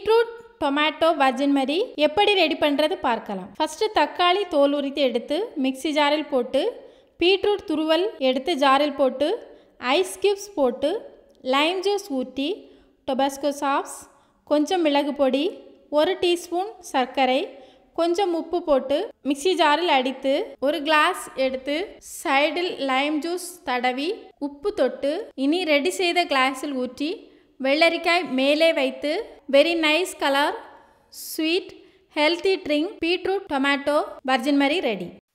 beetroot tomato virgin மரி எப்படி ready பண்ணுறது பார்க்கலாம் ஃபஸ்ட்டு தக்காளி தோல் உரித்து எடுத்து மிக்ஸி ஜாரில் போட்டு பீட்ரூட் துருவல் எடுத்து ஜாரில் போட்டு ஐஸ் கியூப்ஸ் போட்டு லைம் ஜூஸ் ஊற்றி டொபாஸ்கோ சாஸ் கொஞ்சம் மிளகு பொடி ஒரு டீஸ்பூன் சர்க்கரை கொஞ்சம் உப்பு போட்டு மிக்ஸி ஜாரில் அடித்து ஒரு கிளாஸ் எடுத்து சைடில் லைம் ஜூஸ் தடவி உப்பு தொட்டு இனி ரெடி செய்த கிளாஸில் ஊற்றி வெள்ளரிக்காய் மேலே வைத்து very nice colour sweet healthy drink beetroot tomato virgin Mary ready